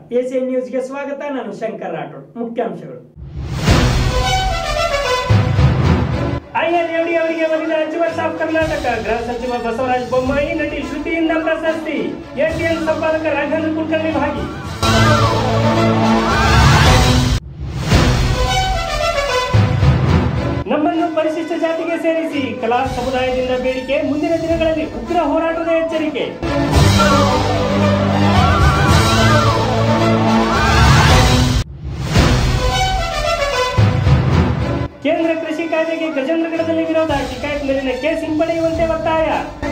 ACN ನ್ಯೂಸ್ಗೆ ಸ್ವಾಗತ ನಾನು ಶಂಕರ್ ರಾಠೋಡ್ ಮುಖ್ಯಾಂಶಗಳು ಐಎನ್ಎಡಿ ಅವರಿಗೆ ಒಲಿದ ಅಚೀವರ್ಸ್ ಆಫ್ ಕರ್ನಾಟಕ ಗೃಹ ಸಚಿವ ಬಸವರಾಜ ಬೊಮ್ಮಾಯಿ ನಟಿ ಶ್ರುತಿಯಿಂದ ಪ್ರಶಸ್ತಿ ಎಟಿಎನ್ ಸಂಪಾದಕ ರಾಘವೇಂದ್ರ ಕುಲಕರ್ಣಿ ಭಾಗಿ ನಮ್ಮನ್ನು ಪರಿಶಿಷ್ಟ ಜಾತಿಗೆ ಸೇರಿಸಿ ಕಲಾ ಸಮುದಾಯದಿಂದ ಬೇಡಿಕೆ ಮುಂದಿನ ದಿನಗಳಲ್ಲಿ ಉಗ್ರ ಹೋರಾಟದ ಎಚ್ಚರಿಕೆ ಕೇಂದ್ರ ಕೃಷಿ ಕಾಯ್ದೆಗೆ ಗಜೇಂದ್ರಗಢದಲ್ಲಿ ವಿರೋಧ ಟಿಕಾಯತ್ ಮೇಲಿನ ಕೇಸ್ ಹಿಂಪಡೆಯುವಂತೆ ಒತ್ತಾಯ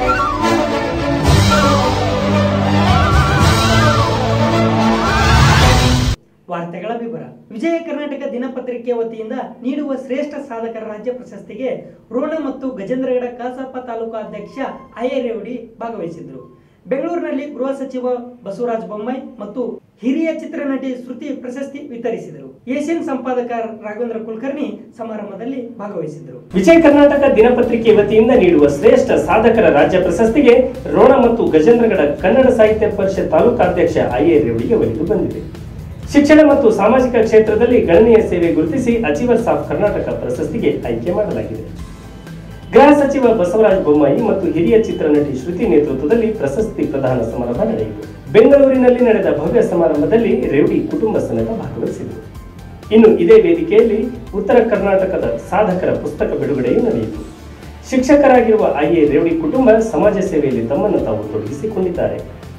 ವಾರ್ತೆಗಳ ವಿವರ ವಿಜಯ ಕರ್ನಾಟಕ ದಿನಪತ್ರಿಕೆ ವತಿಯಿಂದ ನೀಡುವ ಶ್ರೇಷ್ಠ ಸಾಧಕರ ರಾಜ್ಯ ಪ್ರಶಸ್ತಿಗೆ ರೋಣ ಮತ್ತು ಗಜೇಂದ್ರಗಡ ಕಸಾಪ ತಾಲೂಕು ಅಧ್ಯಕ್ಷ ಅಯ್ಯರೇವಡಿ ಭಾಗವಹಿಸಿದ್ರು ಬೆಂಗಳೂರಿನಲ್ಲಿ ಗೃಹ ಸಚಿವ ಬಸವರಾಜ ಬೊಮ್ಮಾಯಿ ಮತ್ತು ಹಿರಿಯ ಚಿತ್ರನಟಿ ಶ್ರುತಿ ಪ್ರಶಸ್ತಿ ವಿತರಿಸಿದರು ಏಷ್ಯನ್ ಸಂಪಾದಕ ರಾಘವೇಂದ್ರ ಕುಲಕರ್ಣಿ ಸಮಾರಂಭದಲ್ಲಿ ಭಾಗವಹಿಸಿದರು ವಿಜಯ ಕರ್ನಾಟಕ ದಿನಪತ್ರಿಕೆ ವತಿಯಿಂದ ನೀಡುವ ಶ್ರೇಷ್ಠ ಸಾಧಕರ ರಾಜ್ಯ ಪ್ರಶಸ್ತಿಗೆ ರೋಣ ಮತ್ತು ಗಜೇಂದ್ರಗಡ ಕನ್ನಡ ಸಾಹಿತ್ಯ ಪರಿಷತ್ ತಾಲೂಕಾಧ್ಯಕ್ಷ ಐಎ ರೇವಡಿಗೆ ಒಲಿದು ಬಂದಿದೆ ಶಿಕ್ಷಣ ಮತ್ತು ಸಾಮಾಜಿಕ ಕ್ಷೇತ್ರದಲ್ಲಿ ಗಣನೀಯ ಸೇವೆ ಗುರುತಿಸಿ ಅಚೀವರ್ಸ್ ಆಫ್ ಕರ್ನಾಟಕ ಪ್ರಶಸ್ತಿಗೆ ಆಯ್ಕೆ ಮಾಡಲಾಗಿದೆ ಗೃಹ ಸಚಿವ ಬಸವರಾಜ ಬೊಮ್ಮಾಯಿ ಮತ್ತು ಹಿರಿಯ ಚಿತ್ರನಟಿ ಶ್ರುತಿ ನೇತೃತ್ವದಲ್ಲಿ ಪ್ರಶಸ್ತಿ ಪ್ರದಾನ ಸಮಾರಂಭ ನಡೆಯಿತು ಬೆಂಗಳೂರಿನಲ್ಲಿ ನಡೆದ ಭವ್ಯ ಸಮಾರಂಭದಲ್ಲಿ ರೇವಡಿ ಕುಟುಂಬ ಸಮೇತ ಭಾಗವಹಿಸಿದರು ಇನ್ನು ಇದೇ ವೇದಿಕೆಯಲ್ಲಿ ಉತ್ತರ ಕರ್ನಾಟಕದ ಸಾಧಕರ ಪುಸ್ತಕ ಬಿಡುಗಡೆಯೂ ನಡೆಯಿತು ಶಿಕ್ಷಕರಾಗಿರುವ ಐಎ ರೇವಡಿ ಕುಟುಂಬ ಸಮಾಜ ಸೇವೆಯಲ್ಲಿ ತಮ್ಮನ್ನು ತಾವು ತೊಡಗಿಸಿಕೊಂಡಿದ್ದಾರೆ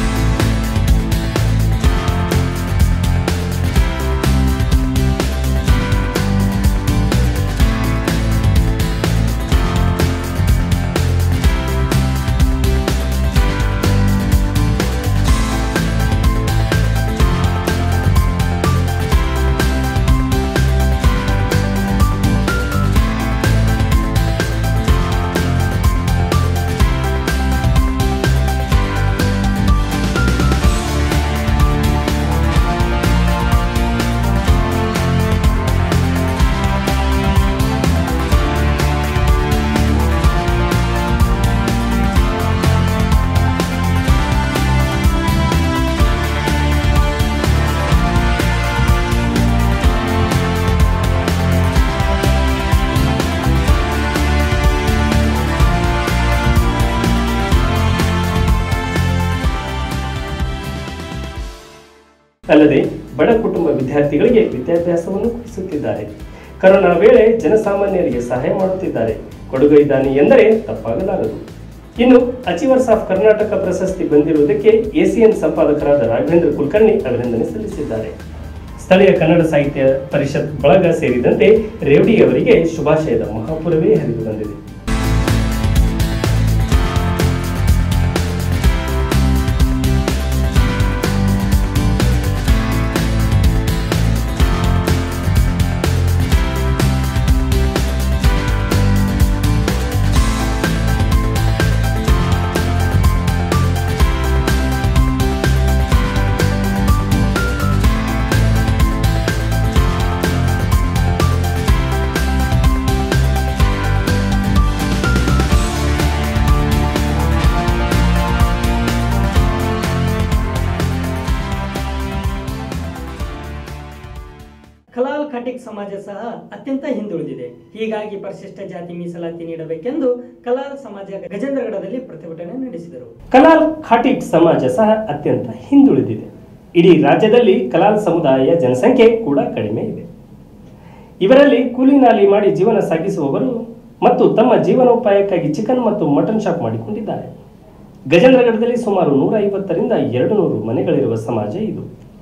ಅಲ್ಲದೆ ಬಡ ಕುಟುಂಬ ವಿದ್ಯಾರ್ಥಿಗಳಿಗೆ ವಿದ್ಯಾಭ್ಯಾಸವನ್ನು ಕೊಡಿಸುತ್ತಿದ್ದಾರೆ ಕರೋನಾ ವೇಳೆ ಜನಸಾಮಾನ್ಯರಿಗೆ ಸಹಾಯ ಮಾಡುತ್ತಿದ್ದಾರೆ ಕೊಡುಗೈದಾನಿ ಎಂದರೆ ತಪ್ಪಾಗಲಾರದು ಇನ್ನು ಅಚೀವರ್ಸ್ ಆಫ್ ಕರ್ನಾಟಕ ಪ್ರಶಸ್ತಿ ಬಂದಿರುವುದಕ್ಕೆ ಎಸಿಎನ್ ಸಂಪಾದಕರಾದ ರಾಘವೇಂದ್ರ ಕುಲಕರ್ಣಿ ಅಭಿನಂದನೆ ಸಲ್ಲಿಸಿದ್ದಾರೆ ಸ್ಥಳೀಯ ಕನ್ನಡ ಸಾಹಿತ್ಯ ಪರಿಷತ್ ಬಳಗ ಸೇರಿದಂತೆ ರೇವಡಿ ಅವರಿಗೆ ಶುಭಾಶಯದ ಮಹಾಪುರವೇ ಹರಿದು ಬಂದಿದೆ ಕಲಾಲ್ ಖಾಟಿಕ್ ಸಮಾಜ ಸಹ ಅತ್ಯಂತ ಹಿಂದುಳಿದಿದೆ ಹೀಗಾಗಿ ಪರಿಶಿಷ್ಟ ಜಾತಿ ಮೀಸಲಾತಿ ನೀಡಬೇಕೆಂದು ಕಲಾಲ್ ಸಮಾಜ ಗಜೇಂದ್ರಗಢದಲ್ಲಿ ಪ್ರತಿಭಟನೆ ನಡೆಸಿದರು ಕಲಾಲ್ ಖಾಟಿಕ್ ಸಮಾಜ ಸಹ ಅತ್ಯಂತ ಹಿಂದುಳಿದಿದೆ ಇಡೀ ರಾಜ್ಯದಲ್ಲಿ ಕಲಾಲ್ ಸಮುದಾಯ ಜನಸಂಖ್ಯೆ ಕೂಡ ಕಡಿಮೆ ಇದೆ ಇವರಲ್ಲಿ ಕೂಲಿ ನಾಲಿ ಮಾಡಿ ಜೀವನ ಸಾಗಿಸುವವರು ಮತ್ತು ತಮ್ಮ ಜೀವನೋಪಾಯಕ್ಕಾಗಿ ಚಿಕನ್ ಮತ್ತು ಮಟನ್ ಶಾಪ್ ಮಾಡಿಕೊಂಡಿದ್ದಾರೆ ಗಜೇಂದ್ರಗಢದಲ್ಲಿ ಸುಮಾರು ನೂರ ಐವತ್ತರಿಂದ ಎರಡು ನೂರು ಮನೆಗಳಿರುವ ಸಮಾಜ ಇದು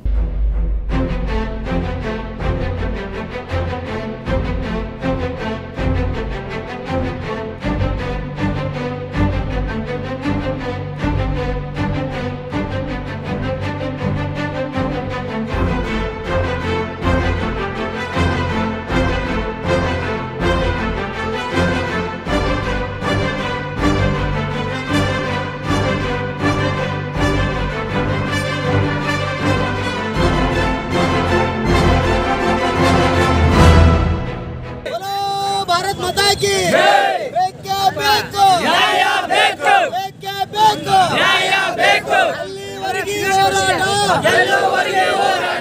बोलो भारत माता की ಬೇಕೇ ಬೇಕು ನ್ಯಾಯ ಬೇಕು ಬೇಕೇ ಬೇಕು ನ್ಯಾಯ ಬೇಕು ಅಲ್ಲಿವರೆಗೆ ಹೋರಾಟ ಗೆಲ್ಲುವವರೆಗೆ ಹೋರಾಟ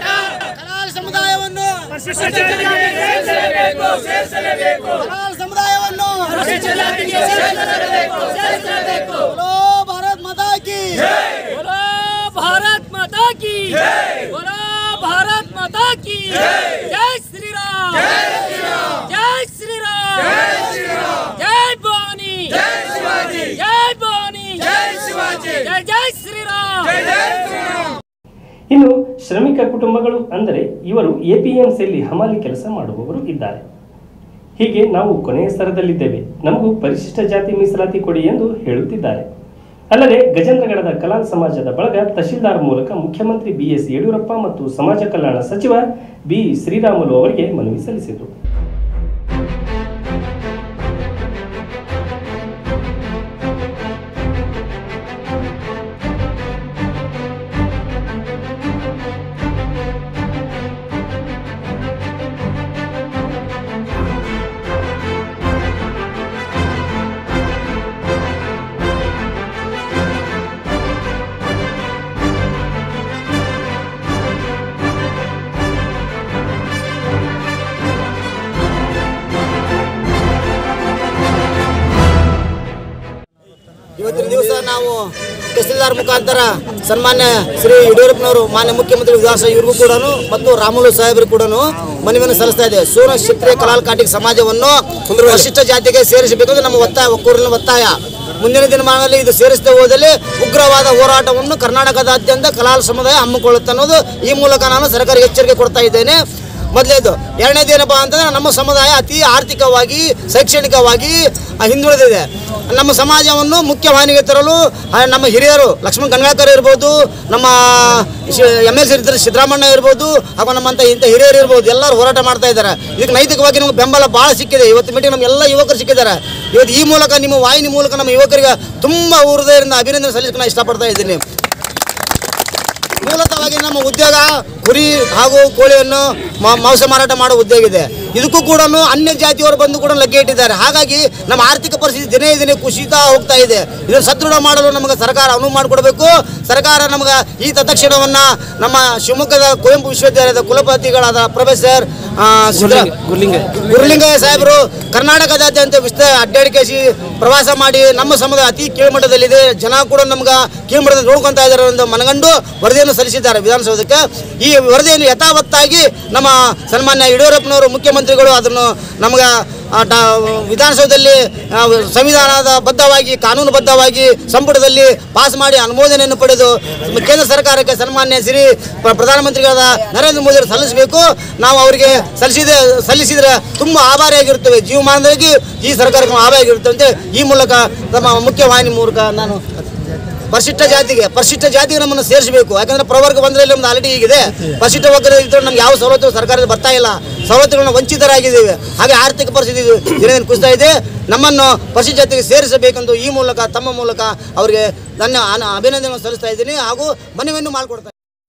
ಕಲಾಲ್ ಸಮುದಾಯವನ್ನು बोलो भारत माता की बोलो भारत माता की बोलो भारत माता की जय श्री राम जय श्री राम जय भवानी जय भवानी जय जय श्री राम ಇನ್ನು ಶ್ರಮಿಕ ಕುಟುಂಬಗಳು ಅಂದರೆ ಇವರು ಎಪಿಎಂಸಿಯಲ್ಲಿ ಹಮಾಲಿ ಕೆಲಸ ಮಾಡುವವರು ಇದ್ದಾರೆ ಹೀಗೆ ನಾವು ಕೊನೆಯ ಸ್ತರದಲ್ಲಿದ್ದೇವೆ ನಮಗೂ ಪರಿಶಿಷ್ಟ ಜಾತಿ ಮೀಸಲಾತಿ ಕೊಡಿ ಎಂದು ಹೇಳುತ್ತಿದ್ದಾರೆ ಅಲ್ಲದೆ ಗಜೇಂದ್ರಗಡದ ಕಲಾಲ್ ಸಮಾಜದ ಬಳಗ ತಹಶೀಲ್ದಾರ್ ಮೂಲಕ ಮುಖ್ಯಮಂತ್ರಿ ಬಿಎಸ್ ಯಡಿಯೂರಪ್ಪ ಮತ್ತು ಸಮಾಜ ಕಲ್ಯಾಣ ಸಚಿವ ಬಿ ಶ್ರೀರಾಮುಲು ಅವರಿಗೆ ಮನವಿ ಸಲ್ಲಿಸಿದರು ಇವತ್ತಿನ ದಿವಸ ನಾವು ತಹಸೀಲ್ದಾರ್ ಮುಖಾಂತರ ಸನ್ಮಾನ್ಯ ಶ್ರೀ ಯಡಿಯೂರಪ್ಪನವರು ಮಾನ್ಯ ಮುಖ್ಯಮಂತ್ರಿ ವಿಧಾನಸಭೆ ಇವ್ರಿಗೂ ಕೂಡ ಮತ್ತು ರಾಮುಲು ಸಾಹೇಬರು ಕೂಡ ಮನವಿಯನ್ನು ಸಲ್ಲಿಸ್ತಾ ಇದೆ ಸೋನ ಕ್ಷತ್ರಿಯ ಕಲಾಲ್ ಕಾಟಿಕ್ ಸಮಾಜವನ್ನು ವರಿಷ್ಠ ಜಾತಿಗೆ ಸೇರಿಸಬೇಕೆಂದು ನಮ್ಮ ಒತ್ತಾಯ ಒಕ್ಕೂರಿನ ಒತ್ತಾಯ ಮುಂದಿನ ದಿನಮಾನದಲ್ಲಿ ಇದು ಸೇರಿಸದೆ ಹೋದಲ್ಲಿ ಉಗ್ರವಾದ ಹೋರಾಟವನ್ನು ಕರ್ನಾಟಕದಾದ್ಯಂತ ಕಲಾಲ್ ಸಮುದಾಯ ಹಮ್ಮಿಕೊಳ್ಳುತ್ತೆ ಅನ್ನೋದು ಈ ಮೂಲಕ ನಾನು ಸರ್ಕಾರಕ್ಕೆ ಎಚ್ಚರಿಕೆ ಕೊಡ್ತಾ ಇದ್ದೇನೆ ಮೊದಲೇದು ಎರಡನೇದು ಏನಪ್ಪಾ ಅಂತಂದ್ರೆ ನಮ್ಮ ಸಮುದಾಯ ಅತಿ ಆರ್ಥಿಕವಾಗಿ ಶೈಕ್ಷಣಿಕವಾಗಿ ಆ, ಹಿಂದುಳಿದಿದೆ ನಮ್ಮ ಸಮಾಜವನ್ನು ಮುಖ್ಯವಾಹಿನಿಗೆ ತರಲು ಆ, ನಮ್ಮ ಹಿರಿಯರು ಲಕ್ಷ್ಮಣ್ ಗಂಗಾಕರ್ ಇರ್ಬೋದು ನಮ್ಮ ಎಮ್ ಎಲ್ ಸಿ ಇರ್ತಾರೆ ಸಿದ್ದರಾಮಣ್ಣ ಇರ್ಬೋದು ಹಾಗೂ ನಮ್ಮಂಥ ಇಂಥ ಹಿರಿಯರು ಇರ್ಬೋದು ಎಲ್ಲರೂ ಹೋರಾಟ ಮಾಡ್ತಾ ಇದ್ದಾರೆ ಇದಕ್ಕೆ ನೈತಿಕವಾಗಿ ನಮಗೆ ಬೆಂಬಲ ಭಾಳ ಸಿಕ್ಕಿದೆ ಇವತ್ತು ಮೀಟಿಂಗ್ ನಮ್ಮ ಎಲ್ಲ ಯುವಕರು ಸಿಕ್ಕಿದ್ದಾರೆ ಇವತ್ತು ಈ ಮೂಲಕ ನಿಮ್ಮ ವಾಹಿನಿ ಮೂಲಕ ನಮ್ಮ ಯುವಕರಿಗೆ ತುಂಬ ಹೃದಯದಿಂದ ಅಭಿನಂದನೆ ಸಲ್ಲಿಸಕ್ಕೆ ನಾನು ಇಷ್ಟಪಡ್ತಾ ಇದ್ದೀನಿ ಮೂಲತಃವಾಗಿ ನಮ್ಮ ಉದ್ಯೋಗ ಕುರಿ ಹಾಗೂ ಕೋಳಿಯನ್ನು ಮ- ಮಾಂಸ ಮಾರಾಟ ಮಾಡೋ ಉದ್ಯೋಗ ಇದೆ ಇದಕ್ಕೂ ಕೂಡ ಅನ್ಯ ಜಾತಿಯವರು ಬಂದು ಕೂಡ ಲಗ್ಗೆ ಇಟ್ಟಿದ್ದಾರೆ ಹಾಗಾಗಿ ನಮ್ಮ ಆರ್ಥಿಕ ಪರಿಸ್ಥಿತಿ ದಿನೇ ದಿನೇ ಕುಸಿತಾ ಹೋಗ್ತಾ ಇದೆ ಇದನ್ನು ಸದೃಢ ಮಾಡಲು ನಮಗೆ ಸರ್ಕಾರ ಅನುವು ಮಾಡಿಕೊಡಬೇಕು ಸರ್ಕಾರ ನಮಗೆ ಈ ತತ್ಕ್ಷಣವನ್ನ ನಮ್ಮ ಶಿವಮೊಗ್ಗದ ಕುವೆಂಪು ವಿಶ್ವವಿದ್ಯಾಲಯದ ಕುಲಪತಿಗಳಾದ ಪ್ರೊಫೆಸರ್ ಆ, ಸಿದ್ದ- ಗುರುಲಿಂಗಯ್ಯ ಸಾಹೇಬರು ಕರ್ನಾಟಕದಾದ್ಯಂತ ವಿಸ್ತ ಅಡ್ಡಾಡಿಕೆಸಿ ಪ್ರವಾಸ ಮಾಡಿ ನಮ್ಮ ಸಮುದಾಯ ಅತಿ ಕೀಳ್ಮಟ್ಟದಲ್ಲಿದೆ ಜನ ಕೂಡ ನಮ್ಗೆ ಕೀಳ್ಮಟ್ಟದಲ್ಲಿ ನೋಡ್ಕೊಂತಾ ಇದ್ದಾರೆ ಒಂದು ಮನಗಂಡು ವರದಿಯನ್ನು ಸಲ್ಲಿಸಿದ್ದಾರೆ ವಿಧಾನಸೌಧಕ್ಕೆ ಈ ವರದಿಯನ್ನು ಯಥಾವತ್ತಾಗಿ ನಮ್ಮ ಸನ್ಮಾನ್ಯ ಯಡಿಯೂರಪ್ಪನವರು ಮುಖ್ಯಮಂತ್ರಿಗಳು ಅದನ್ನು ನಮ್ಗೆ ಆ, ಡ- ವಿಧಾನಸೌಧದಲ್ಲಿ ಆ, ಸಂವಿಧಾನದ ಬದ್ಧವಾಗಿ ಕಾನೂನುಬದ್ಧವಾಗಿ ಸಂಪುಟದಲ್ಲಿ ಪಾಸ್ ಮಾಡಿ ಅನುಮೋದನೆಯನ್ನು ಪಡೆದು ಕೇಂದ್ರ ಸರ್ಕಾರಕ್ಕೆ ಸನ್ಮಾನ್ಯ ಶ್ರೀ ಪ್ರ- ಪ್ರಧಾನಮಂತ್ರಿಗಳಾದ ನರೇಂದ್ರ ಮೋದಿ ಅವರು ಸಲ್ಲಿಸಬೇಕು ನಾವು ಅವರಿಗೆ ಸಲ್ಲಿಸಿದ ಸಲ್ಲಿಸಿದ್ರೆ ತುಂಬ ಆಭಾರಿಯಾಗಿರುತ್ತೇವೆ ಜೀವಮಾನದಲ್ಲಿ ಈ ಸರ್ಕಾರಕ್ಕೆ ನಾವು ಆಭಾರಿಯಾಗಿರುತ್ತೇವೆ ಅಂತ ಈ ಮೂಲಕ ನಮ್ಮ ಮುಖ್ಯವಾಹಿನಿ ಮೂಲಕ ನಾನು ಪರಿಶಿಷ್ಟ ಜಾತಿಗೆ ಪರಿಶಿಷ್ಟ ಜಾತಿಗೆ ನಮ್ಮನ್ನು ಸೇರಿಸಬೇಕು ಯಾಕಂದ್ರೆ ಪ್ರವರ್ಗ ಬಂದ್ರೆ ನಮ್ದು ಆಲ್ರೆಡಿ ಈಗಿದೆ ಪರಿಶಿಷ್ಟ ವರ್ಗದ ಇದ್ರೆ ನಮ್ಗೆ ಯಾವ ಸವಲತ್ತು ಸರ್ಕಾರದ ಬರ್ತಾ ಇಲ್ಲ ಸವಲತ್ತುಗಳನ್ನ ವಂಚಿತರಾಗಿದ್ದೇವೆ ಹಾಗೆ ಆರ್ಥಿಕ ಪರಿಸ್ಥಿತಿ ದಿನ ದಿನ ಕುಸಿತಾ ಇದೆ ನಮ್ಮನ್ನು ಪರಿಶಿಷ್ಟ ಜಾತಿಗೆ ಸೇರಿಸಬೇಕೆಂದು ಈ ಮೂಲಕ ತಮ್ಮ ಮೂಲಕ ಅವರಿಗೆ ನನ್ನ ಅನ- ಅಭಿನಂದನೆ ಸಲ್ಲಿಸ್ತಾ ಇದ್ದೀನಿ ಹಾಗೂ ಮನವಿಯನ್ನು ಮಾಡಿಕೊಡ್ತಾ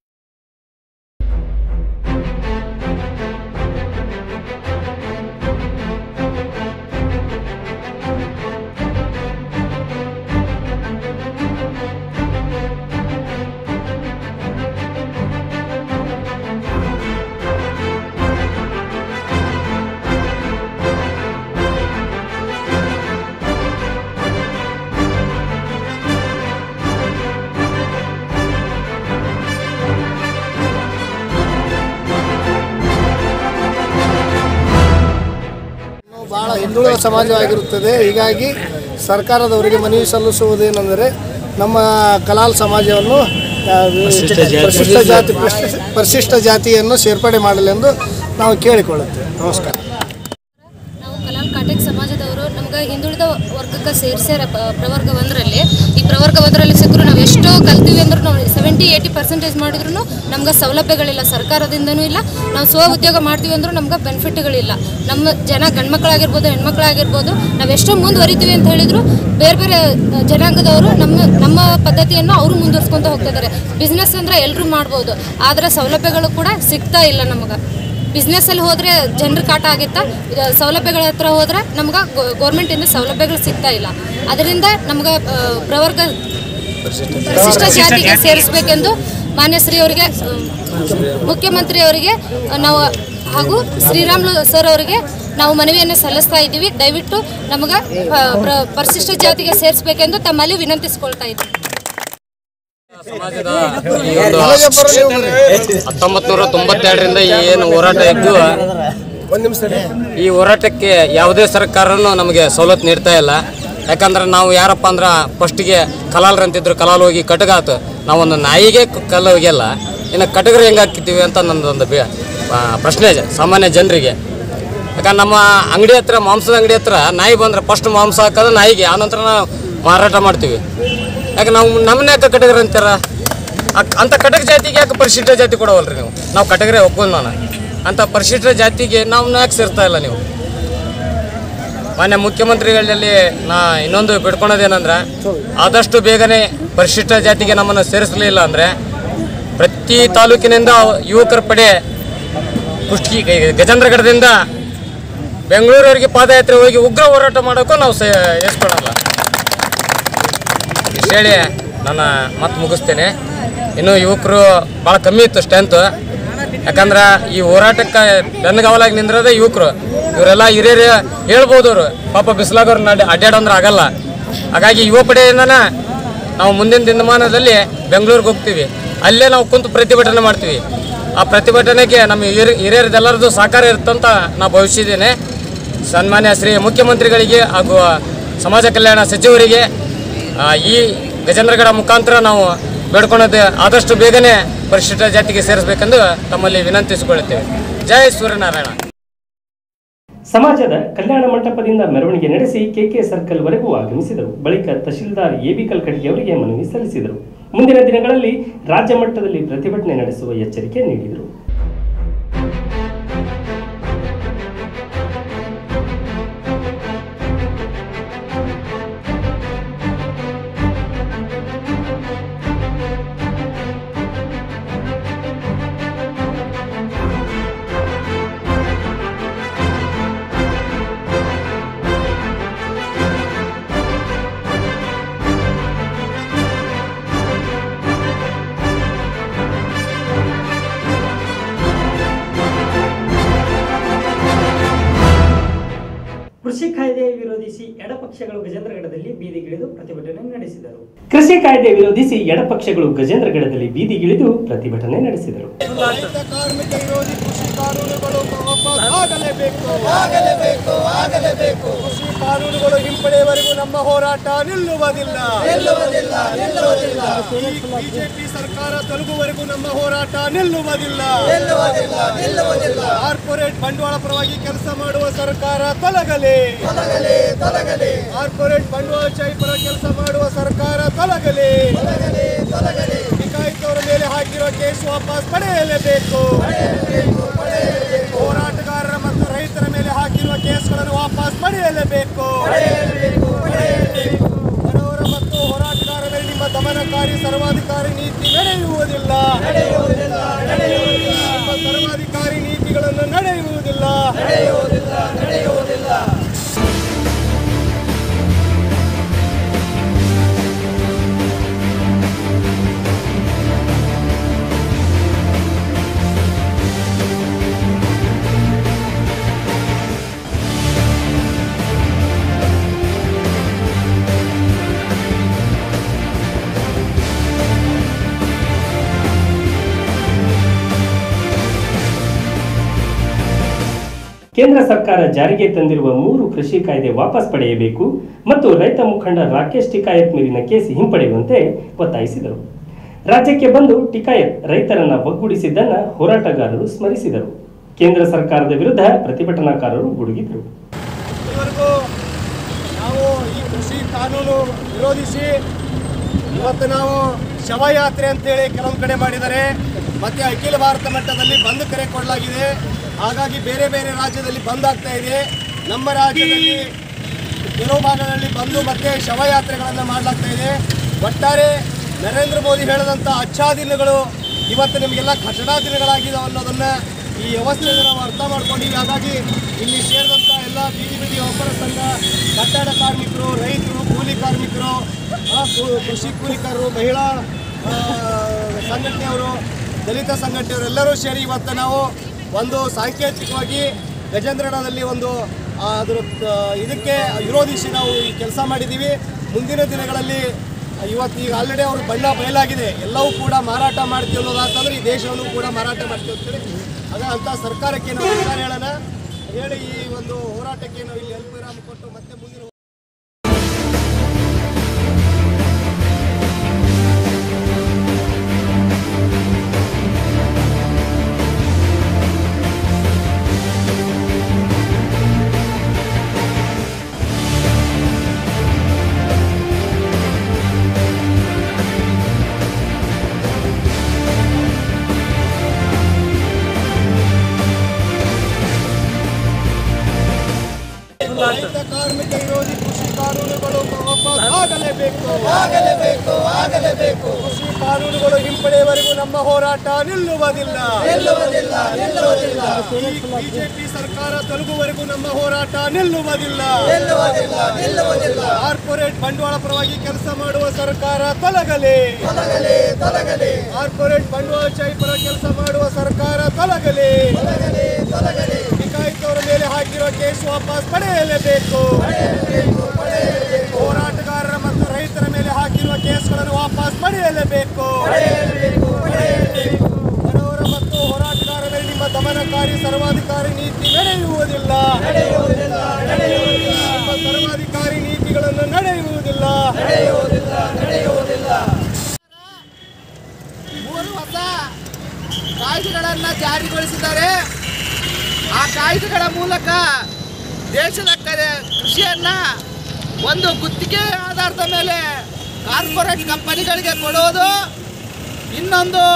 ಬಹಳ ಹಿಂದುಳಿದ ಸಮಾಜವಾಗಿರುತ್ತದೆ ಹೀಗಾಗಿ ಸರ್ಕಾರದವರಿಗೆ ಮನವಿ ಸಲ್ಲಿಸುವುದೇನೆಂದರೆ ನಮ್ಮ ಕಲಾಲ್ ಸಮಾಜವನ್ನು ಆ, ಪರಿಶಿಷ್ಟ ಜಾತಿ ಪರಿಶಿಷ್ಟ- ಪರಿಶಿಷ್ಟ ಜಾತಿಯನ್ನು ಸೇರ್ಪಡೆ ಮಾಡಲೆಂದು ನಾವು ಕೇಳಿಕೊಳ್ಳುತ್ತೇವೆ ನಮಸ್ಕಾರ ನಾವು ಕಲಾಲ್ ಕಾಟೆಕ್ ಸಮಾಜದವರು ನಮ್ಗೆ ಹಿಂದುಳಿದ ವರ್ಗಕ್ಕೆ ಸೇರಿಸ್ಯಾರ ಪ್ರವರ್ಗ ಒಂದರಲ್ಲಿ ಈ ಪ್ರವರ್ಗ ಒಂದರಲ್ಲಿ ಸಿಕ್ಕರು ನಾವು ಎಷ್ಟೋ ಕಲ್ತೀವಿ ಅಂದ್ರೂ ನಾವು ಸೆವೆಂಟಿ ಏಯ್ಟಿ ಪರ್ಸೆಂಟೇಜ್ ಮಾಡಿದ್ರು ನಮ್ಗೆ ಸೌಲಭ್ಯಗಳಿಲ್ಲ ಸರ್ಕಾರದಿಂದನೂ ಇಲ್ಲ ನಾವು ಸ್ವ ಉದ್ಯೋಗ ಮಾಡ್ತೀವಿ ಅಂದ್ರೂ ನಮ್ಗೆ ಬೆನಿಫಿಟ್ಗಳಿಲ್ಲ ನಮ್ಮ ಜನ ಗಂಡ್ಮಕ್ಳಾಗಿರ್ಬೋದು ಹೆಣ್ಮಕ್ಳಾಗಿರ್ಬೋದು ನಾವು ಎಷ್ಟೋ ಮುಂದುವರಿತೀವಿ ಅಂತ ಹೇಳಿದ್ರು ಬೇರೆ ಬೇರೆ ಆ, ಜನಾಂಗದವರು ನಮ್ಮ ನಮ್ಮ ಪದ್ಧತಿಯನ್ನು ಅವರು ಮುಂದುವರ್ಸ್ಕೊಂತ ಹೋಗ್ತಾ ಇದ್ದಾರೆ ಬಿಸ್ನೆಸ್ ಅಂದರೆ ಎಲ್ಲರೂ ಮಾಡ್ಬೋದು ಆದರೆ ಸೌಲಭ್ಯಗಳು ಕೂಡ ಸಿಗ್ತಾ ಇಲ್ಲ ನಮಗೆ ಬಿಸ್ನೆಸ್ಸಲ್ಲಿ ಹೋದರೆ ಜನರ ಕಾಟ ಆಗಿತ್ತಾ ಇದು ಸೌಲಭ್ಯಗಳ ಹತ್ರ ಹೋದ್ರೆ ನಮ್ಗೆ ಗೌರ್ಮೆಂಟಿಂದ ಸೌಲಭ್ಯಗಳು ಸಿಗ್ತಾ ಇಲ್ಲ ಅದರಿಂದ ನಮ್ಗೆ ಆ, ಪ್ರವರ್ಗ ಪರಿಶಿಷ್ಟ ಜಾತಿಗೆ ಸೇರಿಸಬೇಕೆಂದು ಮಾನ್ಯ ಶ್ರೀ ಅವರಿಗೆ ಮುಖ್ಯಮಂತ್ರಿ ಅವರಿಗೆ ನಾವು ಹಾಗೂ ಶ್ರೀರಾಮ್ಲು ಸರ್ ಅವರಿಗೆ ನಾವು ಮನವಿಯನ್ನು ಸಲ್ಲಿಸ್ತಾ ಇದ್ದೀವಿ ದಯವಿಟ್ಟು ನಮಗೆ ಪರಿಶಿಷ್ಟ ಜಾತಿಗೆ ಸೇರಿಸಬೇಕೆಂದು ತಮ್ಮಲ್ಲಿ ವಿನಂತಿಸಿಕೊಳ್ತಾ ಇದ್ದೀವಿ ಸಮಾಜದ ಈ ಒಂದು ಹತ್ತೊಂಬತ್ತು ನೂರ ತೊಂಬತ್ತೆರಡರಿಂದ ಏನು ಹೋರಾಟ ಇದ್ದು ಈ ಹೋರಾಟಕ್ಕೆ ಯಾವುದೇ ಸರ್ಕಾರನೂ ನಮಗೆ ಸವಲತ್ತು ನೀಡ್ತಾ ಇಲ್ಲ ಯಾಕಂದ್ರೆ ನಾವು ಯಾರಪ್ಪ ಅಂದ್ರೆ ಫಸ್ಟಿಗೆ ಕಲಾಲ್ರು ಅಂತಿದ್ರು ಕಲಾಲ್ ಹೋಗಿ ಕಟಗಾತು ನಾವೊಂದು ನಾಯಿಗೆ ಕ- ಕಲ್ಲು ಹೋಗಿಲ್ಲ ಇನ್ನು ಕಟಗರು ಹೆಂಗೆ ಹಾಕಿದ್ದೀವಿ ಅಂತ ನನ್ನದೊಂದು ಬೇ ಆ, ಪ್ರಶ್ನೆ ಇದೆ ಸಾಮಾನ್ಯ ಜನರಿಗೆ ಯಾಕಂದ್ರೆ ನಮ್ಮ ಅಂಗಡಿ ಹತ್ರ ಮಾಂಸದ ಅಂಗಡಿ ಹತ್ರ ನಾಯಿ ಬಂದ್ರೆ ಫಸ್ಟ್ ಮಾಂಸ ಹಾಕೋದು ನಾಯಿಗೆ ಆನಂತರ ನಾವು ಮಾರಾಟ ಮಾಡ್ತೀವಿ ಯಾಕೆ ನಾವು ನಮ್ಮನ್ನ ಯಾಕೆ ಕಟಗರ ಅಂತಾರ ಅಕ್- ಅಂತ ಕಟಕ ಜಾತಿಗೆ ಯಾಕೆ ಪರಿಶಿಷ್ಟ ಜಾತಿ ಕೊಡವಲ್ರಿ ನೀವು ನಾವು ಕಟಗರೇ ಒಪ್ಕೊಂಡು ನಾನು ಅಂತ ಪರಿಶಿಷ್ಟ ಜಾತಿಗೆ ನಾವು ಯಾಕೆ ಸೇರ್ತಾ ಇಲ್ಲ ನೀವು ಮಾನ್ಯ ಮುಖ್ಯಮಂತ್ರಿಗಳಲ್ಲಿ ನಾ ಇನ್ನೊಂದು ಬಿಡ್ಕೊಳೋದೇನಂದ್ರೆ ಆದಷ್ಟು ಬೇಗನೆ ಪರಿಶಿಷ್ಟ ಜಾತಿಗೆ ನಮ್ಮನ್ನು ಸೇರಿಸಲಿಲ್ಲ ಅಂದರೆ ಪ್ರತಿ ತಾಲೂಕಿನಿಂದ ಯುವಕರ ಪಡೆ ಕುಷ್ಟಗಿ ಗಜೇಂದ್ರಗಢದಿಂದ ಬೆಂಗಳೂರವರೆಗೆ ಪಾದಯಾತ್ರೆ ಹೋಗಿ ಉಗ್ರ ಹೋರಾಟ ಮಾಡೋಕ್ಕೂ ನಾವು ಸೇ ಎಸ್ಕೊಳಲ್ಲ ಇಷ್ಟು ಹೇಳಿ ನನ್ನ ಮತ್ತೆ ಮುಗಿಸ್ತೇನೆ ಇನ್ನು ಯುವಕರು ಭಾಳ ಕಮ್ಮಿ ಇತ್ತು ಸ್ಟ್ರೆಂತ್ ಯಾಕಂದ್ರೆ ಈ ಹೋರಾಟಕ್ಕೆ ಬೆನ್ನಗಾವಲಾಗಿ ನಿಂದಿರೋದೇ ಯುವಕರು ಇವರೆಲ್ಲ ಹಿರಿಯರು ಹೇಳ್ಬೋದು ಅವರು ಪಾಪ ಬಿಸಿಲಾಗವ್ರು ನಡಿ ಅಡ್ಡಾಡಂದ್ರೆ ಆಗಲ್ಲ ಹಾಗಾಗಿ ಯುವ ಪಡೆಯಿಂದನೇ ನಾವು ಮುಂದಿನ ದಿನಮಾನದಲ್ಲಿ ಬೆಂಗಳೂರಿಗೆ ಹೋಗ್ತೀವಿ ಅಲ್ಲೇ ನಾವು ಕುಂತು ಪ್ರತಿಭಟನೆ ಮಾಡ್ತೀವಿ ಆ ಪ್ರತಿಭಟನೆಗೆ ನಮ್ಮ ಹಿರಿಯ ಹಿರಿಯರದೆಲ್ಲರದ್ದು ಸಹಕಾರ ಇರುತ್ತಂತ ನಾ ಭಾವಿಸಿದ್ದೇನೆ ಸನ್ಮಾನ್ಯ ಶ್ರೀ ಮುಖ್ಯಮಂತ್ರಿಗಳಿಗೆ ಹಾಗೂ ಸಮಾಜ ಕಲ್ಯಾಣ ಸಚಿವರಿಗೆ ಆ, ಈ ಗಜೇಂದ್ರಗಡ ಮುಖಾಂತರ ನಾವು ಬೇಡ್ಕೊಳೋದು ಆದಷ್ಟು ಬೇಗನೆ ಪರಿಶಿಷ್ಟ ಜಾತಿಗೆ ಸೇರಿಸಬೇಕೆಂದು ತಮ್ಮಲ್ಲಿ ವಿನಂತಿಸಿಕೊಳ್ಳುತ್ತೇವೆ ಜೈ ಸೂರ್ಯನಾರಾಯಣ ಸಮಾಜದ ಕಲ್ಯಾಣ ಮಂಟಪದಿಂದ ಮೆರವಣಿಗೆ ನಡೆಸಿ ಕೆಕೆ ಸರ್ಕಲ್ ವರೆಗೂ ಆಗಮಿಸಿದರು ಬಳಿಕ ತಹಶೀಲ್ದಾರ್ ಎಬಿ ಕಲ್ಕಟ್ಟಿ ಅವರಿಗೆ ಮನವಿ ಸಲ್ಲಿಸಿದರು ಮುಂದಿನ ದಿನಗಳಲ್ಲಿ ರಾಜ್ಯ ಮಟ್ಟದಲ್ಲಿ ಪ್ರತಿಭಟನೆ ನಡೆಸುವ ಎಚ್ಚರಿಕೆ ನೀಡಿದರು ಕೃಷಿ ಕಾಯ್ದೆ ವಿರೋಧಿಸಿ ಎಡಪಕ್ಷಗಳು ಗಜೇಂದ್ರಗಢದಲ್ಲಿ ಬೀದಿಗಿಳಿದು ಪ್ರತಿಭಟನೆ ನಡೆಸಿದರು ಕೃಷಿ ಕಾಯ್ದೆ ವಿರೋಧಿಸಿ ಎಡಪಕ್ಷಗಳು ಗಜೇಂದ್ರಗಢದಲ್ಲಿ ಬೀದಿಗಿಳಿದು ಪ್ರತಿಭಟನೆ ನಡೆಸಿದರು ಕಾರ್ಮಿಕ ವಿರೋಧಿ ಕೃಷಿ ಕಾನೂನುಗಳು ವಾಪಸ್ ಆಗಲೇಬೇಕು ಆಗಲೇಬೇಕು ಆಗಲೇಬೇಕು ಕೃಷಿ ಕಾನೂನುಗಳು ಹಿಂಪಡೆಯವರೆಗೂ ನಮ್ಮ ಹೋರಾಟ ನಿಲ್ಲುವುದಿಲ್ಲ ನಿಲ್ಲುವುದಿಲ್ಲ ನಿಲ್ಲುವುದಿಲ್ಲ ಬಿಜೆಪಿ ಸರ್ಕಾರ ತಲುಪುವರೆಗೂ ನಮ್ಮ ಹೋರಾಟ ನಿಲ್ಲುವುದಿಲ್ಲ ನಿಲ್ಲುವುದಿಲ್ಲ ನಿಲ್ಲುವುದಿಲ್ಲ ಕಾರ್ಪೊರೇಟ್ ಬಂಡವಾಳ ಪರವಾಗಿ ಕೆಲಸ ಮಾಡುವ ಸರ್ಕಾರ ತೊಲಗಲಿ ತೊಲಗಲಿ ತೊಲಗಲಿ ಕಾರ್ಪೊರೇಟ್ ಬಂಡವಾಳಶಾಹಿ ಪರ ಕೆಲಸ ಮಾಡುವ ಸರ್ಕಾರ ತೊಲಗಲಿ ತೊಲಗಲಿ ತೊಲಗಲಿ ನಿಕಾಯಿತವರ ಮೇಲೆ ಹಾಕಿರುವ ಕೇಸ್ ವಾಪಸ್ ಪಡೆಯಲೇಬೇಕು ಹೋರಾಟಗಾರರ ಮತ್ತು ರೈತರ ಮೇಲೆ ಹಾಕಿರುವ ಕೇಸ್ಗಳನ್ನು ವಾಪಸ್ ಪಡೆಯಲೇಬೇಕು ಬಡವರ ಮತ್ತು ಹೋರಾಟಗಾರರ ಮೇಲೆ ನಿಮ್ಮ ದಮನಕಾರಿ ಸರ್ವಾಧಿಕಾರಿ ನೀತಿ ನಡೆಯುವುದಿಲ್ಲ ನಿಮ್ಮ ಸರ್ವಾಧಿಕಾರಿ ನೀತಿಗಳನ್ನು ನಡೆಯುವುದಿಲ್ಲ ಕೇಂದ್ರ ಸರ್ಕಾರ ಜಾರಿಗೆ ತಂದಿರುವ ಮೂರು ಕೃಷಿ ಕಾಯ್ದೆ ವಾಪಸ್ ಪಡೆಯಬೇಕು ಮತ್ತು ರೈತ ಮುಖಂಡ ರಾಕೇಶ್ ಟಿಕಾಯತ್ ಮೇಲಿನ ಕೇಸ್ ಹಿಂಪಡೆಯುವಂತೆ ಒತ್ತಾಯಿಸಿದರು ರಾಜ್ಯಕ್ಕೆ ಬಂದು ಟಿಕಾಯತ್ ರೈತರನ್ನ ಒಗ್ಗೂಡಿಸಿದ್ದನ್ನ ಹೋರಾಟಗಾರರು ಸ್ಮರಿಸಿದರು ಕೇಂದ್ರ ಸರ್ಕಾರದ ವಿರುದ್ಧ ಪ್ರತಿಭಟನಾಕಾರರು ಗುಡುಗಿದರು ಇವರೆಗೂ ನಾವು ಈ ಕೃಷಿ ಕಾನೂನು ವಿರೋಧಿಸಿ ಇವತ್ತು ನಾವು ಶವಯಾತ್ರೆ ಅಂತೇಳಿ ಕೆಲವೊಂದು ಕಡೆ ಮಾಡಿದ್ದಾರೆ ಮತ್ತೆ ಅಖಿಲ ಭಾರತ ಮಟ್ಟದಲ್ಲಿ ಬಂದ್ ಕರೆ ಕೊಡಲಾಗಿದೆ ಹಾಗಾಗಿ ಬೇರೆ ಬೇರೆ ರಾಜ್ಯದಲ್ಲಿ ಬಂದ್ ಆಗ್ತಾ ಇದೆ ನಮ್ಮ ರಾಜ್ಯದಲ್ಲಿ ಕೆಲವು ಭಾಗದಲ್ಲಿ ಬಂದು ಮತ್ತೆ ಶವಯಾತ್ರೆಗಳನ್ನು ಮಾಡಲಾಗ್ತಾ ಇದೆ ಒಟ್ಟಾರೆ ನರೇಂದ್ರ ಮೋದಿ ಹೇಳಿದಂಥ ಅಚ್ಛಾ ದಿನಗಳು ಇವತ್ತು ನಿಮಗೆಲ್ಲ ಕಚಡಾ ದಿನಗಳಾಗಿದೆ ಅನ್ನೋದನ್ನ ಈ ವ್ಯವಸ್ಥೆಯನ್ನು ನಾವು ಅರ್ಥ ಮಾಡ್ಕೊಂಡಿವಿ ಹಾಗಾಗಿ ಇಲ್ಲಿ ಸೇರಿದಂಥ ಎಲ್ಲ ಬೀದಿ ಬೀದಿ ಒಬ್ಬರ ಸಂಘ ಕಟ್ಟಡ ಕಾರ್ಮಿಕರು ರೈತರು ಕೂಲಿ ಕಾರ್ಮಿಕರು ಆ, ಕು- ಕೃಷಿ ಕೂಲಿಕರರು ಮಹಿಳಾ ಆ, ಸಂಘಟನೆಯವರು ದಲಿತ ಸಂಘಟನೆಯವರು ಎಲ್ಲರೂ ಸೇರಿ ಇವತ್ತು ನಾವು ಒಂದು ಸಾಂಕೇತಿಕವಾಗಿ ಗಜೇಂದ್ರಗಢದಲ್ಲಿ ಒಂದು ಆ, ಅದರ ಆ, ಇದಕ್ಕೆ ವಿರೋಧಿಸಿ ನಾವು ಈ ಕೆಲಸ ಮಾಡಿದ್ದೀವಿ ಮುಂದಿನ ದಿನಗಳಲ್ಲಿ ಇವತ್ತು ಈಗ ಆಲ್ರೆಡಿ ಅವ್ರ ಬಣ್ಣ ಬಯಲಾಗಿದೆ ಎಲ್ಲವೂ ಕೂಡ ಮಾರಾಟ ಮಾಡ್ತೀವಿ ಅನ್ನೋದಾತಂದ್ರೆ ಈ ದೇಶವನ್ನು ಕೂಡ ಮಾರಾಟ ಮಾಡ್ತೀವಿ ಅಂತೇಳಿ ಅದ ಅಂತ ಸರ್ಕಾರಕ್ಕೆ ನಾವು ವಿಚಾರ ಹೇಳೋಣ ಹೇಳಿ ಈ ಒಂದು ಹೋರಾಟಕ್ಕೆ ನಾವು ಇಲ್ಲಿ ಅಲ್ಪವಿರಾಮ ಕೊಟ್ಟು ಮತ್ತೆ ಮುಂದಿನ ರೈತ ಕಾರ್ಮಿಕ ವಿರೋಧಿ ಕೃಷಿ ಕಾನೂನುಗಳು ವಾಪಸ್ ಆಗಲೇಬೇಕು ಆಗಲೇಬೇಕು ಆಗಲೇಬೇಕು ಕೃಷಿ ಕಾನೂನುಗಳು ಹಿಂಪಡೆಯವರೆಗೂ ನಮ್ಮ ಹೋರಾಟ ನಿಲ್ಲುವುದಿಲ್ಲ ನಿಲ್ಲುವುದಿಲ್ಲ ನಿಲ್ಲುವುದಿಲ್ಲ ಬಿಜೆಪಿ ಸರ್ಕಾರ ತಲುಗುವವರೆಗೂ ನಮ್ಮ ಹೋರಾಟ ನಿಲ್ಲುವುದಿಲ್ಲ ನಿಲ್ಲುವುದಿಲ್ಲ ನಿಲ್ಲುವುದಿಲ್ಲ ಕಾರ್ಪೊರೇಟ್ ಬಂಡವಾಳ ಪರವಾಗಿ ಕೆಲಸ ಮಾಡುವ ಸರ್ಕಾರ ತೊಲಗಲಿ ತೊಲಗಲಿ ತೊಲಗಲಿ ಕಾರ್ಪೊರೇಟ್ ಬಂಡವಾಳಶಾಹಿ ಪರ ಕೆಲಸ ಮಾಡುವ ಸರ್ಕಾರ ತೊಲಗಲಿ ತೊಲಗಲಿ ತೊಲಗಲಿ ನಿಕಾಯಿತವರ ಮೇಲೆ ಹಾಕಿರುವ ಕೇಸ್ ವಾಪಸ್ ಪಡೆಯಲೇಬೇಕು ಹೋರಾಟಗಾರರ ಮತ್ತು ರೈತರ ಮೇಲೆ ಹಾಕಿರುವ ಕೇಸ್ಗಳನ್ನು ವಾಪಸ್ ಪಡೆಯಲೇಬೇಕು ಬಡವರ ಮತ್ತು ಹೋರಾಟಗಾರರ ಮೇಲೆ ನಿಮ್ಮ ದಮನಕಾರಿ ಸರ್ವಾಧಿಕಾರಿ ನೀತಿ ನಡೆಯುವುದಿಲ್ಲ ನಿಮ್ಮ ಸರ್ವಾಧಿಕಾರಿ ನೀತಿಗಳನ್ನು ನಡೆಯುವುದಿಲ್ಲ ಮೂರು ಹೊಸ ಕಾಯ್ದೆಗಳನ್ನು ಜಾರಿಗೊಳಿಸಿದ್ದಾರೆ ಆ ಕಾಯ್ದೆಗಳ ಮೂಲಕ ದೇಶದ ಕರೆ ಕೃಷಿಯನ್ನ ಒಂದು ಗುತ್ತಿಗೆ ಆಧಾರದ ಮೇಲೆ ಕಾರ್ಪೊರೇಟ್ ಕಂಪನಿಗಳಿಗೆ ಕೊಡುವುದು ಇನ್ನೊಂದು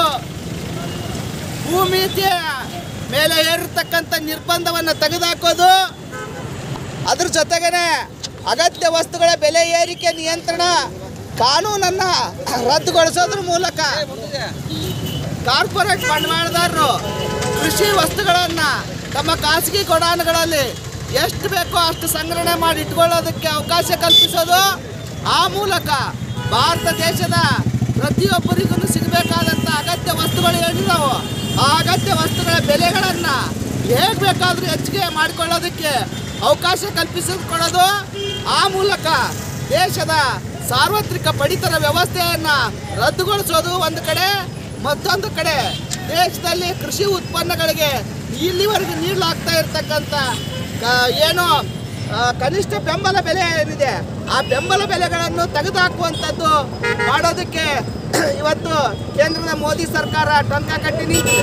ಭೂಮಿತಿಯ ಮೇಲೆ ಏರಿರ್ತಕ್ಕಂಥ ನಿರ್ಬಂಧವನ್ನು ತೆಗೆದುಹಾಕೋದು ಅದ್ರ ಜೊತೆಗೇನೆ ಅಗತ್ಯ ವಸ್ತುಗಳ ಬೆಲೆ ಏರಿಕೆ ನಿಯಂತ್ರಣ ಕಾನೂನನ್ನು ರದ್ದುಗೊಳಿಸೋದ್ರ ಮೂಲಕ ಕಾರ್ಪೊರೇಟ್ ಬಂಡವಾಳದಾರರು ಕೃಷಿ ವಸ್ತುಗಳನ್ನು ತಮ್ಮ ಖಾಸಗಿ ಗೋಡಾನುಗಳಲ್ಲಿ ಎಷ್ಟು ಬೇಕೋ ಅಷ್ಟು ಸಂಗ್ರಹಣೆ ಮಾಡಿ ಇಟ್ಕೊಳ್ಳೋದಕ್ಕೆ ಅವಕಾಶ ಕಲ್ಪಿಸೋದು ಆ ಮೂಲಕ ಭಾರತ ದೇಶದ ಪ್ರತಿಯೊಬ್ಬರಿಗೂ ಸಿಗಬೇಕಾದಂಥ ಅಗತ್ಯ ವಸ್ತುಗಳು ಏನಿದಾವೋ ಆ ಅಗತ್ಯ ವಸ್ತುಗಳ ಬೆಲೆಗಳನ್ನು ಹೇಗೆ ಬೇಕಾದರೂ ಹೆಚ್ಚಿಗೆ ಮಾಡಿಕೊಳ್ಳೋದಕ್ಕೆ ಅವಕಾಶ ಕಲ್ಪಿಸಿಕೊಡೋದು ಆ ಮೂಲಕ ದೇಶದ ಸಾರ್ವತ್ರಿಕ ಪಡಿತರ ವ್ಯವಸ್ಥೆಯನ್ನು ರದ್ದುಗೊಳಿಸೋದು ಒಂದು ಕಡೆ ಮತ್ತೊಂದು ಕಡೆ ದೇಶದಲ್ಲಿ ಕೃಷಿ ಉತ್ಪನ್ನಗಳಿಗೆ ಇಲ್ಲಿವರೆಗೆ ನೀಡಲಾಗ್ತಾ ಇರ್ತಕ್ಕಂಥ ಕ- ಏನು ಆ, ಕನಿಷ್ಠ ಬೆಂಬಲ ಬೆಲೆ ಏನಿದೆ ಆ ಬೆಂಬಲ ಬೆಲೆಗಳನ್ನು ತೆಗೆದುಹಾಕುವಂಥದ್ದು ಮಾಡೋದಕ್ಕೆ ಇವತ್ತು ಕೇಂದ್ರದ ಮೋದಿ ಸರ್ಕಾರ ಟೊಂಕ ಕಟ್ಟಿ ನಿಂತಿದೆ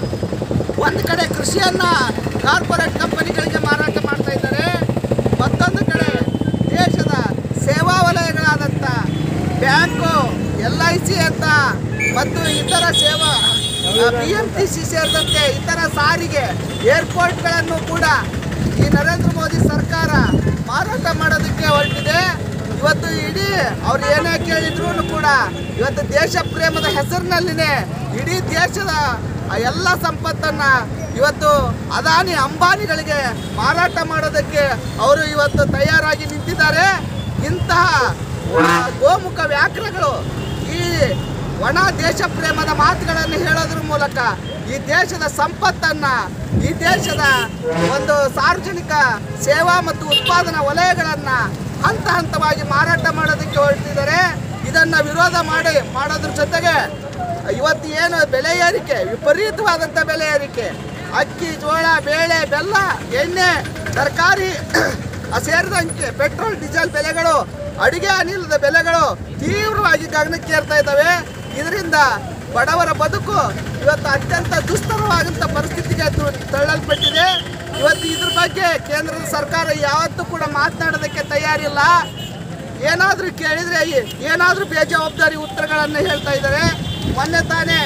ಒಂದು ಕಡೆ ಕೃಷಿಯನ್ನ ಕಾರ್ಪೊರೇಟ್ ಕಂಪನಿಗಳಿಗೆ ಮಾರಾಟ ಮಾಡ್ತಾ ಇದ್ದಾರೆ ಮತ್ತೊಂದು ಕಡೆ ದೇಶದ ಸೇವಾ ವಲಯಗಳಾದಂಥ ಬ್ಯಾಂಕು ಎಲ್ ಐ ಸಿ ಅಂತ ಮತ್ತು ಇತರ ಸೇವಾ ಬಿ ಎಂ ಟಿ ಸಿ ಸೇರಿದಂತೆ ಇತರ ಸಾರಿಗೆ ಏರ್ಪೋರ್ಟ್ಗಳನ್ನು ಕೂಡ ಈ ನರೇಂದ್ರ ಮೋದಿ ಸರ್ಕಾರ ಮಾರಾಟ ಮಾಡೋದಕ್ಕೆ ಹೊರಟಿದೆ ಇವತ್ತು ಇಡೀ ಅವ್ರು ಏನೇ ಕೇಳಿದ್ರು ಕೂಡ ಇವತ್ತು ದೇಶ ಪ್ರೇಮದ ಹೆಸರಿನಲ್ಲಿನೇ ಇಡೀ ದೇಶದ ಆ ಎಲ್ಲ ಸಂಪತ್ತನ್ನ ಇವತ್ತು ಅದಾನಿ ಅಂಬಾನಿಗಳಿಗೆ ಮಾರಾಟ ಮಾಡೋದಕ್ಕೆ ಅವರು ಇವತ್ತು ತಯಾರಾಗಿ ನಿಂತಿದ್ದಾರೆ ಇಂತಹ ಆ, ಗೋಮುಖ ವ್ಯಾಘ್ರಗಳು ಈ ಒಣ ದೇಶ ಪ್ರೇಮದ ಮಾತುಗಳನ್ನು ಹೇಳೋದ್ರ ಮೂಲಕ ಈ ದೇಶದ ಸಂಪತ್ತನ್ನ ಈ ದೇಶದ ಒಂದು ಸಾರ್ವಜನಿಕ ಸೇವಾ ಮತ್ತು ಉತ್ಪಾದನಾ ವಲಯಗಳನ್ನ ಹಂತ ಹಂತವಾಗಿ ಮಾರಾಟ ಮಾಡೋದಕ್ಕೆ ಹೊರಟಿದ್ದಾರೆ ಇದನ್ನ ವಿರೋಧ ಮಾಡಿ ಮಾಡೋದ್ರ ಜೊತೆಗೆ ಇವತ್ತು ಏನು ಬೆಲೆ ಏರಿಕೆ ವಿಪರೀತವಾದಂಥ ಬೆಲೆ ಏರಿಕೆ ಅಕ್ಕಿ ಜೋಳ ಬೇಳೆ ಬೆಲ್ಲ ಎಣ್ಣೆ ತರಕಾರಿ ಸೇರಿದಂತೆ ಪೆಟ್ರೋಲ್ ಡೀಸೆಲ್ ಬೆಲೆಗಳು ಅಡಿಗೆ ಅನಿಲದ ಬೆಲೆಗಳು ತೀವ್ರವಾಗಿ ಗಗನಕ್ಕೆ ಏರ್ತಾ ಇದ್ದಾವೆ ಇದರಿಂದ ಬಡವರ ಬದುಕು ಇವತ್ತು ಅತ್ಯಂತ ದುಸ್ತರವಾದಂಥ ಪರಿಸ್ಥಿತಿಗೆ ತು- ತಳ್ಳಲ್ಪಟ್ಟಿದೆ ಇವತ್ತು ಇದ್ರ ಬಗ್ಗೆ ಕೇಂದ್ರದ ಸರ್ಕಾರ ಯಾವತ್ತೂ ಕೂಡ ಮಾತನಾಡೋದಕ್ಕೆ ತಯಾರಿಲ್ಲ ಏನಾದರೂ ಕೇಳಿದರೆ ಏನಾದರೂ ಬೇಜವಾಬ್ದಾರಿ ಉತ್ತರಗಳನ್ನು ಹೇಳ್ತಾ ಇದ್ದಾರೆ ಮೊನ್ನೆ ತಾನೇ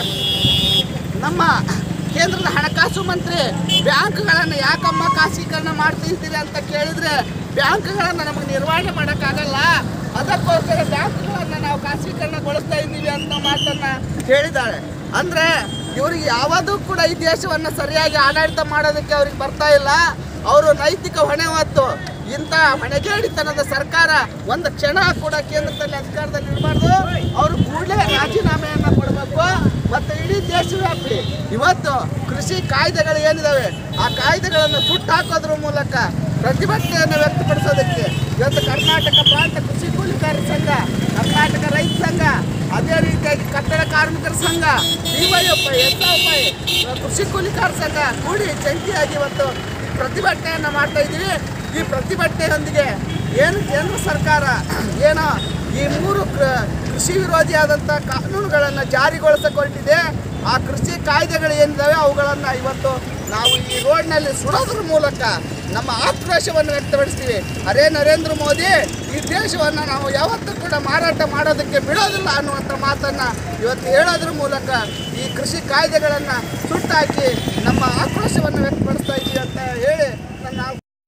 ನಮ್ಮ ಕೇಂದ್ರದ ಹಣಕಾಸು ಮಂತ್ರಿ ಬ್ಯಾಂಕ್ಗಳನ್ನು ಯಾಕಮ್ಮ ಖಾಸಗೀಕರಣ ಮಾಡ್ತಿದ್ದೀರಿ ಅಂತ ಕೇಳಿದ್ರೆ ಬ್ಯಾಂಕ್ಗಳನ್ನು ನಮಗೆ ನಿರ್ವಹಣೆ ಮಾಡೋಕ್ಕಾಗಲ್ಲ ಅದಕ್ಕೋಸ್ಕರ ಬ್ಯಾಂಕ್ಗಳನ್ನು ನಾವು ಖಾಸಗೀಕರಣಗೊಳಿಸ್ತಾ ಇದ್ದೀವಿ ಅಂತ ಮಾತನ್ನ ಹೇಳಿದ್ದಾಳೆ ಅಂದ್ರೆ ಇವ್ರಿಗೆ ಯಾವುದು ಕೂಡ ಈ ದೇಶವನ್ನು ಸರಿಯಾಗಿ ಆಡಳಿತ ಮಾಡೋದಕ್ಕೆ ಅವ್ರಿಗೆ ಬರ್ತಾ ಇಲ್ಲ ಅವರು ನೈತಿಕ ಹೊಣೆ ಹೊತ್ತು ಇಂಥ ಹೊಣೆಗೇಡಿತನದ ಸರ್ಕಾರ ಒಂದು ಕ್ಷಣ ಕೂಡ ಕೇಂದ್ರದಲ್ಲಿ ಅಧಿಕಾರದಲ್ಲಿ ಇರಬಾರ್ದು ಅವರು ಕೂಡಲೇ ರಾಜೀನಾಮೆಯನ್ನ ಕೊಡಬೇಕು ಮತ್ತು ಇಡೀ ದೇಶವ್ಯಾಪಿ ಇವತ್ತು ಕೃಷಿ ಕಾಯ್ದೆಗಳು ಏನಿದಾವೆ ಆ ಕಾಯ್ದೆಗಳನ್ನು ಸುಟ್ಟು ಹಾಕೋದ್ರ ಮೂಲಕ ಪ್ರತಿಭಟನೆಯನ್ನು ವ್ಯಕ್ತಪಡಿಸೋದಕ್ಕೆ ಇವತ್ತು ಕರ್ನಾಟಕ ಪ್ರಾಂತ ಕೃಷಿ ಕೂಲಿಕಾರರ ಸಂಘ ಕರ್ನಾಟಕ ರೈತ ಸಂಘ ಅದೇ ರೀತಿಯಾಗಿ ಕಟ್ಟಡ ಕಾರ್ಮಿಕರ ಸಂಘ ಡಿವೈಎಫ್ಐ ಎಸ್ಎಫ್ಐ ಕೃಷಿ ಕೂಲಿಕಾರ ಸಂಘ ಕೂಡಿ ಜಂಟಿಯಾಗಿ ಇವತ್ತು ಈ ಪ್ರತಿಭಟನೆಯನ್ನು ಮಾಡ್ತಾ ಇದ್ದೀವಿ ಈ ಪ್ರತಿಭಟನೆಯೊಂದಿಗೆ ಏನು ಕೇಂದ್ರ ಸರ್ಕಾರ ಏನೋ ಈ ಮೂರು ಕೃ- ಕೃಷಿ ವಿರೋಧಿಯಾದಂಥ ಕಾನೂನುಗಳನ್ನು ಜಾರಿಗೊಳಿಸಿಕೊಂಡಿದೆ ಆ ಕೃಷಿ ಕಾಯ್ದೆಗಳು ಏನಿದ್ದಾವೆ ಅವುಗಳನ್ನು ಇವತ್ತು ನಾವು ಈ ರೋಡ್ನಲ್ಲಿ ಸುಡೋದ್ರ ಮೂಲಕ ನಮ್ಮ ಆಕ್ರೋಶವನ್ನು ವ್ಯಕ್ತಪಡಿಸ್ತೀವಿ ಅರೇ ನರೇಂದ್ರ ಮೋದಿ ಈ ದೇಶವನ್ನು ನಾವು ಯಾವತ್ತೂ ಕೂಡ ಮಾರಾಟ ಮಾಡೋದಕ್ಕೆ ಬಿಡೋದಿಲ್ಲ ಅನ್ನುವಂಥ ಮಾತನ್ನು ಇವತ್ತು ಹೇಳೋದ್ರ ಮೂಲಕ ಈ ಕೃಷಿ ಕಾಯ್ದೆಗಳನ್ನು ಸುಟ್ಟಾಕಿ ನಮ್ಮ ಆಕ್ರೋಶವನ್ನು ವ್ಯಕ್ತಪಡಿಸ್ತಾ ಇದ್ದೀವಿ ಅಂತ ಹೇಳಿ ನನ್ನ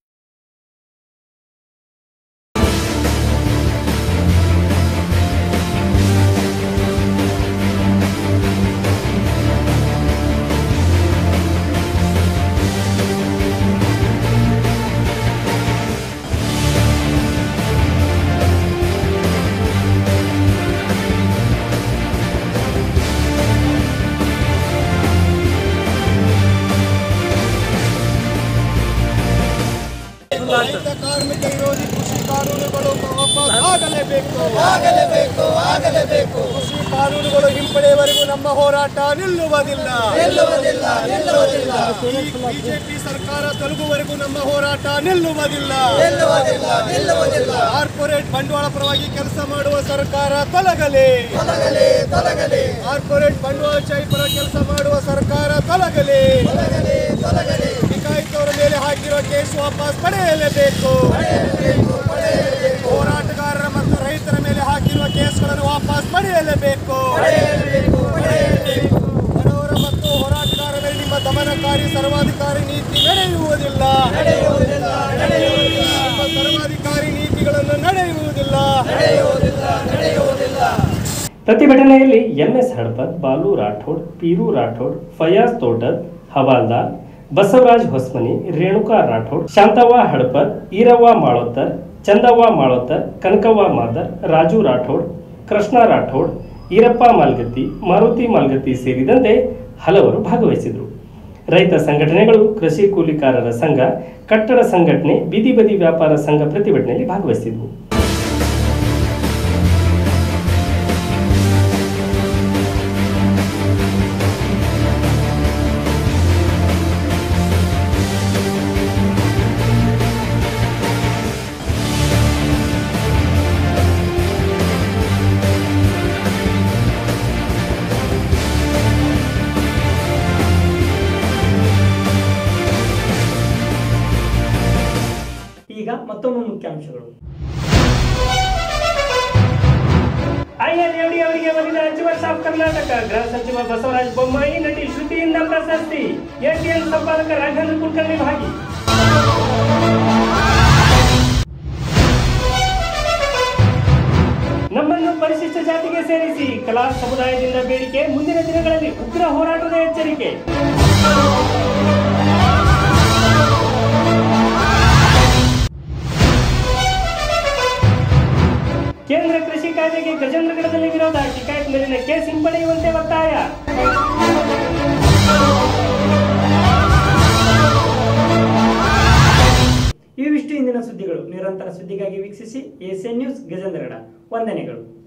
ರೈತ ಕಾರ್ಮಿಕ ವಿರೋಧಿ ಕೃಷಿ ಕಾನೂನುಗಳು ವಾಪಸ್ ಆಗಲೇಬೇಕು ಆಗಲೇಬೇಕು ಆಗಲೇಬೇಕು ಕೃಷಿ ಕಾನೂನುಗಳು ಹಿಂಪಡೆಯವರೆಗೂ ನಮ್ಮ ಹೋರಾಟ ನಿಲ್ಲುವುದಿಲ್ಲ ನಿಲ್ಲುವುದಿಲ್ಲ ನಿಲ್ಲುವುದಿಲ್ಲ ಬಿಜೆಪಿ ಸರ್ಕಾರ ತೊಲಗುವವರೆಗೂ ನಮ್ಮ ಹೋರಾಟ ನಿಲ್ಲುವುದಿಲ್ಲ ನಿಲ್ಲುವುದಿಲ್ಲ ನಿಲ್ಲುವುದಿಲ್ಲ ಕಾರ್ಪೊರೇಟ್ ಬಂಡವಾಳ ಪರವಾಗಿ ಕೆಲಸ ಮಾಡುವ ಸರ್ಕಾರ ತೊಲಗಲಿ ತೊಲಗಲಿ ತೊಲಗಲಿ ಕಾರ್ಪೊರೇಟ್ ಬಂಡವಾಳಶಾಹಿ ಪರ ಕೆಲಸ ಮಾಡುವ ಸರ್ಕಾರ ತೊಲಗಲಿ ತೊಲಗಲಿ ತೊಲಗಲಿ ನಿಕಾಯಿತವರ ಮೇಲೆ ಹಾಕಿರೋ ಕೇಸ್ ವಾಪಸ್ ಪಡೆಯಲೇಬೇಕು ಹೋರಾಟಗಾರರ ಮತ್ತು ರೈತರ ಮೇಲೆ ಹಾಕಿರುವ ಕೇಸ್ಗಳನ್ನು ವಾಪಸ್ ಪಡೆಯಲೇಬೇಕು ಬಡವರ ಮತ್ತು ಹೋರಾಟಗಾರರ ಮೇಲೆ ನಿಮ್ಮ ದಮನಕಾರಿ ಸರ್ವಾಧಿಕಾರಿ ನೀತಿ ನಡೆಯುವುದಿಲ್ಲ ನಿಮ್ಮ ಸರ್ವಾಧಿಕಾರಿ ನೀತಿಗಳನ್ನು ನಡೆಯುವುದಿಲ್ಲ ಪ್ರತಿಭಟನೆಯಲ್ಲಿ ಎಂಎಸ್ ಹಡಪದ್ ಬಾಲು ರಾಠೋಡ್ ಪೀರು ರಾಠೋಡ್ ಫಯಾಜ್ ತೋಟದ್ ಹವಾಲ್ದಾರ್ ಬಸವರಾಜ್ ಹೊಸ್ಮನಿ ರೇಣುಕಾ ರಾಠೋಡ್ ಶಾಂತವ್ವ ಹಡಪದ್ ಈರವ್ವ ಮಾಳೋತ್ತರ್ ಚಂದವ್ವ ಮಾಳೋತ್ತರ್ ಕನಕವ್ವ ಮಾದರ್ ರಾಜು ರಾಠೋಡ್ ಕೃಷ್ಣ ರಾಠೋಡ್ ಈರಪ್ಪ ಮಾಲ್ಗತ್ತಿ ಮಾರುತಿ ಮಾಲ್ಗತ್ತಿ ಸೇರಿದಂತೆ ಹಲವರು ಭಾಗವಹಿಸಿದರು ರೈತ ಸಂಘಟನೆಗಳು ಕೃಷಿ ಕೂಲಿಕಾರರ ಸಂಘ ಕಟ್ಟಡ ಸಂಘಟನೆ ಬೀದಿ ಬದಿ ವ್ಯಾಪಾರ ಸಂಘ ಪ್ರತಿಭಟನೆಯಲ್ಲಿ ಭಾಗವಹಿಸಿದ್ವು ಈಗ ಮತ್ತೊಮ್ಮೆ ಮುಖ್ಯಾಂಶಗಳು ಐಎನ್ಎಡಿ ಅವರಿಗೆ ಬಂದಿದ ಹಚ್ಚುವ ಸಾಫ್ ಕರ್ನಾಟಕ ಗೃಹ ಸಚಿವ ಬಸವರಾಜ ಬೊಮ್ಮಾಯಿ ನಟಿ ಶ್ರುತಿಯಿಂದ ಪ್ರಶಸ್ತಿ ಎಟಿಎನ್ ಸಂಪಾದಕ ರಾಘವೇಂದ್ರ ಕುಲಕರ್ಣಿ ಭಾಗಿ ನಮ್ಮನ್ನು ಪರಿಶಿಷ್ಟ ಜಾತಿಗೆ ಸೇರಿಸಿ ಕಲಾ ಸಮುದಾಯದಿಂದ ಬೇಡಿಕೆ ಮುಂದಿನ ದಿನಗಳಲ್ಲಿ ಉಗ್ರ ಹೋರಾಟದ ಎಚ್ಚರಿಕೆ ಕೇಂದ್ರ ಕೃಷಿ ಕಾಯ್ದೆಗೆ ಗಜೇಂದ್ರಗಢದಲ್ಲಿ ವಿರೋಧ ಟಿಕಾಯತ್ ಮೇಲಿನ ಕೇಸ್ ಹಿಂಪಡೆಯುವಂತೆ ಒತ್ತಾಯ ಇವಿಷ್ಟು ಇಂದಿನ ಸುದ್ದಿಗಳು ನಿರಂತರ ಸುದ್ದಿಗಾಗಿ ವೀಕ್ಷಿಸಿ ಎಸ್ಎನ್ ನ್ಯೂಸ್ ಗಜೇಂದ್ರಗಡ ವಂದನೆಗಳು